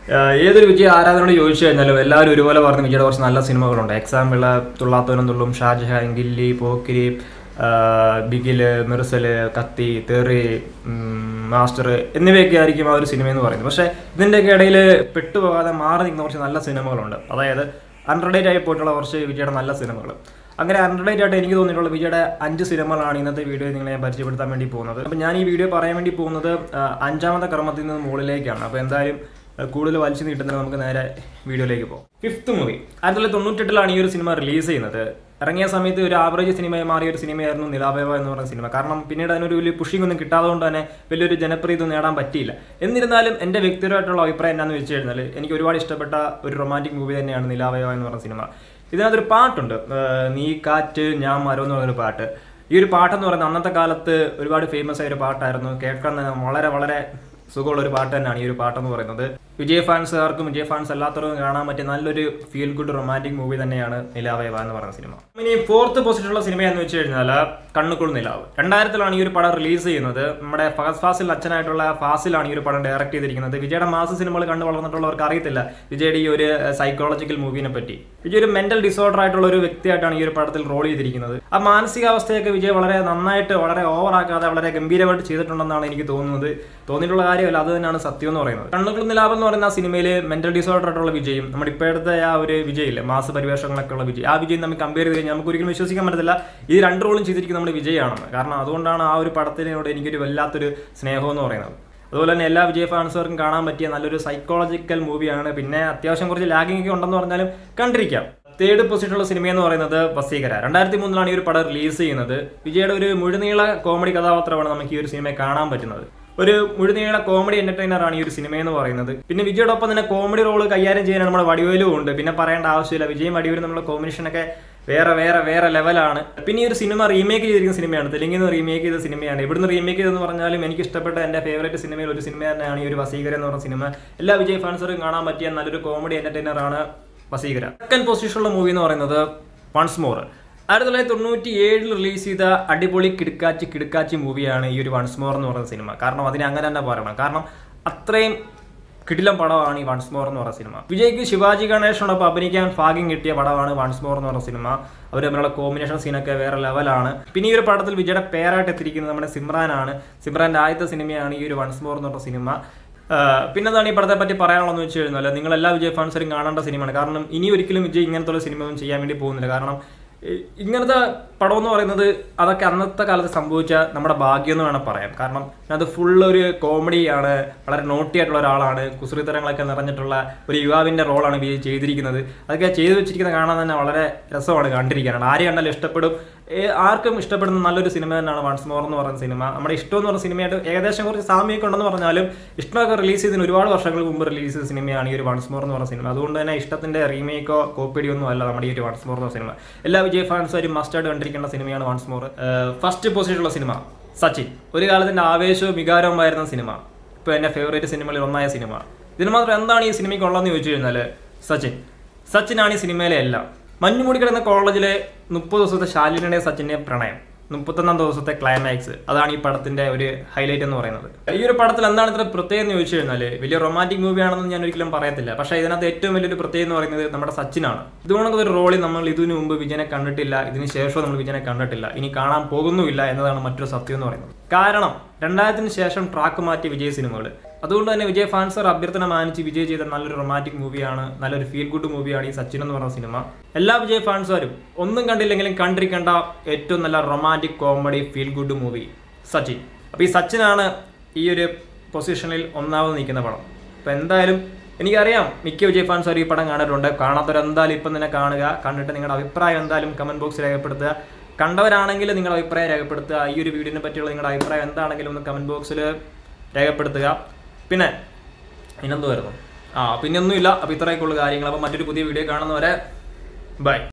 ആഹ് ഏതൊരു വിജയ ആരാധനയോട് ചോദിച്ചു കഴിഞ്ഞാലും എല്ലാവരും ഒരുപോലെ പറഞ്ഞ വിജയുടെ കുറച്ച് നല്ല സിനിമകളുണ്ട് എക്സാമ്പിൾ തുള്ളാത്തവനും തുള്ളും ഷാജഹാൻ ഗില്ലി പോക്കിരി ആഹ് ബിഗില് മിർസല് കത്തി തെറി ഉം, മാസ്റ്റർ എന്നിവയൊക്കെ ആയിരിക്കും ആ ഒരു സിനിമ എന്ന് പറയുന്നത് പക്ഷേ ഇതിൻ്റെയൊക്കെ ഇടയിൽ പെട്ടുപോകാതെ മാറി നിൽക്കുന്ന കുറച്ച് നല്ല സിനിമകളുണ്ട് അതായത് അൺറഡേറ്റ് ആയി പോയിട്ടുള്ള കുറച്ച് വിജയുടെ നല്ല സിനിമകൾ അങ്ങനെ അൺറഡേറ്റ് ആയിട്ട് എനിക്ക് തോന്നിയിട്ടുള്ള വിജയുടെ അഞ്ച് സിനിമകളാണ് ഇന്നത്തെ വീഡിയോ നിങ്ങളെ ഞാൻ പരിചയപ്പെടുത്താൻ വേണ്ടി പോകുന്നത് അപ്പോൾ ഞാൻ ഈ വീഡിയോ പറയാൻ വേണ്ടി പോകുന്നത് ആ, അഞ്ചാമത്തെ ക്രമത്തിൽ നിന്ന് മുകളിലേക്കാണ് അപ്പോൾ എന്തായാലും ആ, കൂടുതൽ വലിച്ചു നീട്ടുന്നത് നമുക്ക് നേരെ വീഡിയോയിലേക്ക് പോകും ഫിഫ്ത്ത് മൂവി ആയിരത്തി തൊള്ളായിരത്തി തൊണ്ണൂറ്റെട്ടിലാണ് ഈ ഒരു സിനിമ റിലീസ് ചെയ്യുന്നത് ഇറങ്ങിയ സമയത്ത് ഒരു ആവറേജ് സിനിമയായി മാറിയ ഒരു സിനിമയായിരുന്നു നിലാഭേവ എന്ന് പറയുന്ന സിനിമ കാരണം പിന്നീട് അതിനൊരു വലിയ പുഷിംഗ് ഒന്നും കിട്ടാതെ കൊണ്ട് തന്നെ വലിയൊരു ജനപ്രീതി നേടാൻ പറ്റിയില്ല എന്നിരുന്നാലും എൻ്റെ വ്യക്തിപരമായിട്ടുള്ള അഭിപ്രായം എന്താണെന്ന് വെച്ച് കഴിഞ്ഞാൽ എനിക്ക് ഒരുപാട് ഇഷ്ടപ്പെട്ട ഒരു റൊമാൻറ്റിക് മൂവി തന്നെയാണ് നിലാഭേവ എന്ന് പറയുന്ന സിനിമ ഇതിനകത്തൊരു പാട്ടുണ്ട് ഏഹ് നീ കാറ്റ് ഞാൻ മരം എന്ന് പറയുന്നൊരു പാട്ട് ഈ ഒരു പാട്ടെന്ന് പറയുന്നത് അന്നത്തെ കാലത്ത് ഒരുപാട് ഫേമസ് ആയ ഒരു പാട്ടായിരുന്നു കേൾക്കാൻ തന്നെ വളരെ വളരെ സുഖമുള്ള ഒരു പാട്ട് തന്നെയാണ് ഈ ഒരു പാട്ടെന്ന് പറയുന്നത് വിജയ് ഫാൻസുകാർക്കും വിജയ് ഫാൻസ് അല്ലാത്തവർക്കും കാണാൻ പറ്റിയ നല്ലൊരു ഫീൽ ഗുഡ് റൊമാൻറ്റിക് മൂവി തന്നെയാണ് നിലാവേവ എന്ന് പറയുന്ന സിനിമ ഇനി ഫോർത്ത് പൊസിഷനുള്ള സിനിമ എന്ന് വെച്ച് കഴിഞ്ഞാൽ കണ്ണുക്കുൾ നിലാവ് രണ്ടായിരത്തിലാണ് ഈ ഒരു പടം റിലീസ് ചെയ്യുന്നത് നമ്മുടെ ഫഹദ് ഫാസിൽ അച്ഛനായിട്ടുള്ള ഫാസിലാണ് ഈ ഒരു പടം ഡയറക്ട് ചെയ്തിരിക്കുന്നത് വിജയുടെ മാസ സിനിമകൾ കണ്ടു വളർന്നിട്ടുള്ളവർക്ക് അറിയത്തില്ല വിജയുടെ ഈ ഒരു സൈക്കോളജിക്കൽ മൂവിനെ പറ്റി വിജയ് ഒരു മെന്റൽ ഡിസോർഡർ ആയിട്ടുള്ള ഒരു വ്യക്തിയായിട്ടാണ് ഈ ഒരു പടത്തിൽ റോൾ ചെയ്തിരിക്കുന്നത് ആ മാനസികാവസ്ഥയൊക്കെ വിജയ് വളരെ നന്നായിട്ട് വളരെ ഓവർ ആക്കാതെ വളരെ ഗംഭീരമായിട്ട് ചെയ്തിട്ടുണ്ടെന്നാണ് എനിക്ക് തോന്നുന്നത് തോന്നിയിട്ടുള്ള കാര്യമല്ല അത് തന്നെയാണ് സത്യം എന്ന് പറയുന്നത് കണ്ണുകൾ നിലാപം എന്ന് പറയുന്ന ആ സിനിമയിൽ മെന്റൽ ഡിസോർഡർ ആയിട്ടുള്ള വിജയും നമ്മുടെ ഇപ്പോഴത്തെ ആ ഒരു വിജയില്ലേ മാസ പരിവേഷങ്ങളൊക്കെ ഉള്ള വിജയ് ആ വിജയം നമ്മൾ കമ്പയർ ചെയ്ത് കഴിഞ്ഞാൽ നമുക്ക് ഒരിക്കലും വിശ്വസിക്കാൻ പറ്റത്തില്ല ഈ രണ്ട് റോളും ചെയ്തിരിക്കുന്നത് നമ്മുടെ വിജയാണെന്ന് കാരണം അതുകൊണ്ടാണ് ആ ഒരു പടത്തിനോട് എനിക്കൊരു വല്ലാത്തൊരു സ്നേഹം എന്ന് പറയുന്നത് അതുപോലെ തന്നെ എല്ലാ വിജയ് ഫാൻസുകാർക്കും കാണാൻ പറ്റിയ നല്ലൊരു സൈക്കോളജിക്കൽ മൂവിയാണ് പിന്നെ അത്യാവശ്യം കുറച്ച് ലാഗിങ് ഒക്കെ ഉണ്ടെന്ന് പറഞ്ഞാലും കണ്ടിരിക്കാം തേർഡ് പൊസിഷനുള്ള സിനിമ എന്ന് പറയുന്നത് വസീകര രണ്ടായിരത്തി മൂന്നിലാണ് ഈ ഒരു പടം റിലീസ് ചെയ്യുന്നത് വിജയുടെ ഒരു മുഴുനീള കോമഡി കഥാപാത്രമാണ് നമുക്ക് ഈ ഒരു സിനിമയെ കാണാൻ പറ്റുന്നത് ഒരു മുഴുനീള കോമഡി എന്റർടൈനർ ആണ് ഈ ഒരു സിനിമ എന്ന് പറയുന്നത് പിന്നെ വിജയോടൊപ്പം തന്നെ കോമഡി റോള് കൈകാര്യം ചെയ്യാൻ നമ്മുടെ വടിവേലും ഉണ്ട് പിന്നെ പറയേണ്ട ആവശ്യമില്ല വിജയും വടിവേലും നമ്മുടെ കോമ്പിനേഷൻ ഒക്കെ വേറെ വേറെ വേറെ ലെവലാണ് പിന്നെ ഈ ഒരു സിനിമ റീമേക്ക് ചെയ്തിരിക്കുന്ന സിനിമയാണ് തെലുങ്കിൽ നിന്ന് റീമേക്ക് ചെയ്ത സിനിമയാണ് ഇവിടുന്ന് റീമേക്ക് ചെയ്തെന്ന് പറഞ്ഞാലും എനിക്ക് ഇഷ്ടപ്പെട്ട എൻ്റെ ഫേവറേറ്റ് സിനിമയിൽ ഒരു സിനിമ തന്നെയാണ് ഈ ഒരു വസീകര എന്ന് പറഞ്ഞ സിനിമ എല്ലാ വിജയ് ഫാൻസറും കാണാൻ പറ്റിയ നല്ലൊരു കോമഡി എന്റർടൈനർ ആണ് വസീകര സെക്കൻഡ് പൊസിഷനുള്ള മൂവി എന്ന് പറയുന്നത് വൺസ് മോർ ആയിരത്തി തൊള്ളായിരത്തി തൊണ്ണൂറ്റി ഏഴിൽ റിലീസ് ചെയ്ത അടിപൊളി കിടുക്കാച്ചി കിടുക്കാച്ചി മൂവിയാണ് ഈ ഒരു വൺസ് മോർ എന്ന് പറയുന്ന സിനിമ കാരണം അതിനെ അങ്ങനെ തന്നെ പറയണം കാരണം അത്രയും കിടിലം പടമാണ് ഈ വൺസ് മോർ എന്ന് പറയുന്ന സിനിമ വിജയ്ക്ക് ശിവാജി ഗണേഷിനോടൊപ്പം അഭിനയിക്കാൻ ഭാഗ്യം കിട്ടിയ പടമാണ് വൺസ് മോർ എന്ന് പറയുന്ന സിനിമ അവർ തമ്മിലുള്ള കോമ്പിനേഷൻ സീനൊക്കെ വേറെ ലെവലാണ് പിന്നെ ഈ ഒരു പടത്തിൽ വിജയുടെ പേരായിട്ട് എത്തിയിരിക്കുന്നത് നമ്മുടെ സിമ്രാനാണ് സിമ്രാന്റെ ആദ്യത്തെ സിനിമയാണ് ഈ ഒരു വൺസ് മോർ എന്ന് പറഞ്ഞ സിനിമ ആഹ് പിന്നെന്താണ് ഈ പടത്തെ പറ്റി പറയാനുള്ളതെന്ന് വെച്ച് കഴിഞ്ഞാൽ നിങ്ങൾ എല്ലാ വിജയ് ഫാൻസരും കാണേണ്ട സിനിമയാണ് കാരണം ഇനി ഒരിക്കലും വിജയ് ഇങ്ങനത്തെ ഒരു സിനിമ ഒന്നും ചെയ്യാൻ വേണ്ടി പോകുന്നില്ല കാരണം ഇ- ഇങ്ങനത്തെ പടം എന്ന് പറയുന്നത് അതൊക്കെ അന്നത്തെ കാലത്ത് സംഭവിച്ച നമ്മുടെ ഭാഗ്യം എന്ന് വേണം പറയാം കാരണം അത് ഫുൾ ഒരു കോമഡിയാണ് വളരെ നോട്ടി ആയിട്ടുള്ള ഒരാളാണ് കുസൃതരങ്ങളൊക്കെ നിറഞ്ഞിട്ടുള്ള ഒരു യുവാവിന്റെ റോളാണ് വിജയ് ചെയ്തിരിക്കുന്നത് അതൊക്കെ ചെയ്തു വെച്ചിരിക്കുന്നത് കാണാൻ തന്നെ വളരെ രസമാണ് കണ്ടിരിക്കാനാണ് ആര് കണ്ടാലും ഇഷ്ടപ്പെടും ഏ- ആർക്കും ഇഷ്ടപ്പെടുന്ന നല്ലൊരു സിനിമ തന്നെയാണ് വൺസ് മോർ എന്ന് പറയുന്ന സിനിമ നമ്മുടെ ഇഷ്ടം എന്ന് പറഞ്ഞ സിനിമയായിട്ട് ഏകദേശം കുറച്ച് സാമ്യമൊക്കെ ഉണ്ടെന്ന് പറഞ്ഞാലും ഇഷ്ടമൊക്കെ റിലീസ് ചെയ്തതിന് ഒരുപാട് വർഷങ്ങൾക്ക് മുമ്പ് റിലീസ് ചെയ്ത സിനിമയാണ് ഈ ഒരു വൺസ് മോർ എന്ന് പറഞ്ഞ സിനിമ അതുകൊണ്ട് തന്നെ ഇഷ്ടത്തിന്റെ റീമേക്കോ കോപ്പിടിയോ ഒന്നും അല്ല നമ്മുടെ ഈ ഒരു വൺസ് മോർ എന്ന സിനിമ എല്ലാ വിജയ് ഫാൻസുകാരും മസ്റ്റായിട്ട് കണ്ടിരിക്കേണ്ട സിനിമയാണ് വൺസ് മോർ ഫസ്റ്റ് പൊസിഷനുള്ള സിനിമ സച്ചിൻ ഒരു കാലത്തിന്റെ ആവേശവും വികാരവുമായിരുന്ന സിനിമ ഇപ്പോൾ എൻ്റെ ഫേവറേറ്റ് സിനിമകളിൽ ഒന്നായ സിനിമ ഇതിന് മാത്രം എന്താണ് ഈ സിനിമയ്ക്ക് ഉള്ളതെന്ന് ചോദിച്ചു കഴിഞ്ഞാൽ സച്ചിൻ സച്ചിനാണ് ഈ സിനിമയിലെ എല്ലാം മഞ്ഞുമൂടി കിടന്ന കോളേജിലെ മുപ്പത് ദിവസത്തെ ശാലിനിയുടെ സച്ചിന്റെ പ്രണയം മുപ്പത്തൊന്നാം ദിവസത്തെ ക്ലൈമാക്സ് അതാണ് ഈ പടത്തിന്റെ ഒരു ഹൈലൈറ്റ് എന്ന് പറയുന്നത് ഈ ഒരു പടത്തിൽ എന്താണ് ഇത്ര പ്രത്യേകം എന്ന് ചോദിച്ചു കഴിഞ്ഞാൽ വലിയ റൊമാൻറ്റിക് മൂവി ആണെന്ന് ഞാൻ ഒരിക്കലും പറയത്തില്ല പക്ഷേ ഇതിനകത്ത് ഏറ്റവും വലിയൊരു പ്രത്യേകം എന്ന് പറയുന്നത് നമ്മുടെ സച്ചിനാണ് ഇതുകൊണ്ടൊക്കെ ഒരു റോളിൽ നമ്മൾ ഇതിനു മുമ്പ് വിജയനെ കണ്ടിട്ടില്ല ഇതിന് ശേഷം നമ്മൾ വിജയനെ കണ്ടിട്ടില്ല ഇനി കാണാൻ പോകുന്നുമില്ല എന്നതാണ് മറ്റൊരു സത്യം എന്ന് പറയുന്നത് കാരണം രണ്ടായിരത്തിന് ശേഷം ട്രാക്ക് മാറ്റിയ വിജയ് സിനിമകൾ അതുകൊണ്ട് തന്നെ വിജയ് ഫാൻസർ അഭ്യർത്ഥന മാനിച്ച് വിജയ് ചെയ്ത നല്ലൊരു റൊമാൻറ്റിക് മൂവിയാണ് നല്ലൊരു ഫീൽ ഗുഡ് മൂവിയാണ് ഈ സച്ചിൻ എന്ന് പറയുന്ന സിനിമ എല്ലാ വിജയ് ഫാൻസുകാരും ഒന്നും കണ്ടില്ലെങ്കിലും കണ്ടിരിക്കേണ്ട ഏറ്റവും നല്ല romantic comedy feel good movie Sachin അപ്പോൾ ഈ സച്ചിനാണ് ഈ ഒരു പൊസിഷനിൽ ഒന്നാമത് നിൽക്കുന്ന പടം അപ്പോൾ എന്തായാലും എനിക്കറിയാം മിക്ക വിജയ് ഫാൻസുകാർ ഈ പടം കാണാറുണ്ട് കാണാത്തവരെന്തായാലും ഇപ്പം തന്നെ കാണുക കണ്ടിട്ട് നിങ്ങളുടെ അഭിപ്രായം എന്തായാലും കമൻറ്റ് ബോക്സിൽ രേഖപ്പെടുത്തുക കണ്ടവരാണെങ്കിൽ നിങ്ങളുടെ അഭിപ്രായം രേഖപ്പെടുത്തുക ഈ ഒരു വീഡിയോനെ പറ്റിയുള്ള നിങ്ങളുടെ അഭിപ്രായം എന്താണെങ്കിലും ഒന്ന് കമൻറ്റ് ബോക്സിൽ രേഖപ്പെടുത്തുക പിന്നെ പിന്നെന്തുവായിരുന്നു ആ പിന്നെ ഒന്നുമില്ല അപ്പോൾ ഇത്രയൊക്കെയുള്ള കാര്യങ്ങൾ അപ്പോൾ മറ്റൊരു പുതിയ വീഡിയോ കാണുന്നവരെ ബൈ